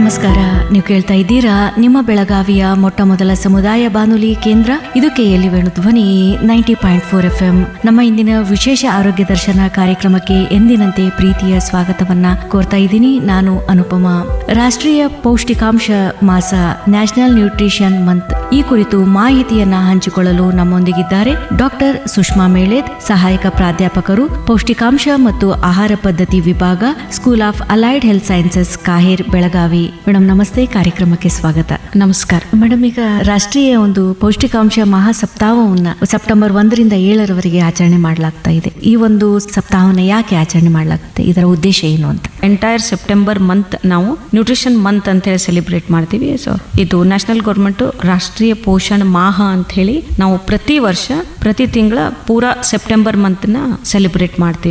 ನಮಸ್ಕಾರ ನೀವು ಕೇಳ್ತಾ ಇದ್ದೀರಾ ನಿಮ್ಮ ಬೆಳಗಾವಿಯ ಮೊಟ್ಟ ಮೊದಲ ಸಮುದಾಯ ಬಾನುಲಿ ಕೇಂದ್ರ ಇದು KLE Venu Dhwani ninety point four F M ನಮ್ಮ ಇಂದಿನ ವಿಶೇಷ ಆರೋಗ್ಯ ದರ್ಶನ ಕಾರ್ಯಕ್ರಮಕ್ಕೆ ಎಂದಿನಂತೆ ಪ್ರೀತಿಯ ಸ್ವಾಗತವನ್ನ ಕೋರ್ತಾ ಇದ್ದೀನಿ ನಾನು ಅನುಪಮ ರಾಷ್ಟ್ರೀಯ ಪೌಷ್ಟಿಕಾಂಶ ಮಾಸ ನ್ಯಾಷನಲ್ ನ್ಯೂಟ್ರಿಷನ್ ಮಂತ್ ಈ ಕುರಿತು ಮಾಹಿತಿಯನ್ನ ಹಂಚಿಕೊಳ್ಳಲು ನಮ್ಮೊಂದಿಗಿದ್ದಾರೆ ಡಾಕ್ಟರ್ ಸುಷ್ಮಾ ಮೇಳೇದ್ ಸಹಾಯಕ ಪ್ರಾಧ್ಯಾಪಕರು ಪೌಷ್ಟಿಕಾಂಶ ಮತ್ತು ಆಹಾರ ಪದ್ಧತಿ ವಿಭಾಗ school of allied health sciences KAHER Belagavi madam ನಮಸ್ತೆ ಕಾರ್ಯಕ್ರಮಕ್ಕೆ ಸ್ವಾಗತ ನಮಸ್ಕಾರ ಮೇಡಮ್ ಈಗ ರಾಷ್ಟ್ರೀಯ ಒಂದು ಪೌಷ್ಟಿಕಾಂಶ ಮಹಾ ಸಪ್ತಾಹವನ್ನ ಸೆಪ್ಟೆಂಬರ್ ಒಂದರಿಂದ ಏಳರವರೆಗೆ ಆಚರಣೆ ಮಾಡಲಾಗ್ತಾ ಇದೆ ಈ ಒಂದು ಸಪ್ತಾಹವನ್ನ ಯಾಕೆ ಆಚರಣೆ ಮಾಡಲಾಗುತ್ತೆ ಇದರ ಉದ್ದೇಶ ಏನು ಅಂತ ಎಂಟೈರ್ ಸೆಪ್ಟೆಂಬರ್ ಮಂತ್ ನಾವು ನ್ಯೂಟ್ರಿಷನ್ ಮಂತ್ ಅಂತ ಹೇಳಿ ಸೆಲೆಬ್ರೇಟ್ ಮಾಡ್ತೀವಿ ಸೊ ಇದು ನ್ಯಾಷನಲ್ ಗೌರ್ಮೆಂಟ್ ರಾಷ್ಟ್ರೀಯ ಪೋಷಣ್ ಮಾಹ ಅಂತ ಹೇಳಿ ನಾವು ಪ್ರತಿ ವರ್ಷ ಪ್ರತಿ ತಿಂಗಳ ಪೂರಾ ಸೆಪ್ಟೆಂಬರ್ ಮಂತ್ನ ಸೆಲೆಬ್ರೇಟ್ ಮಾಡ್ತೀವಿ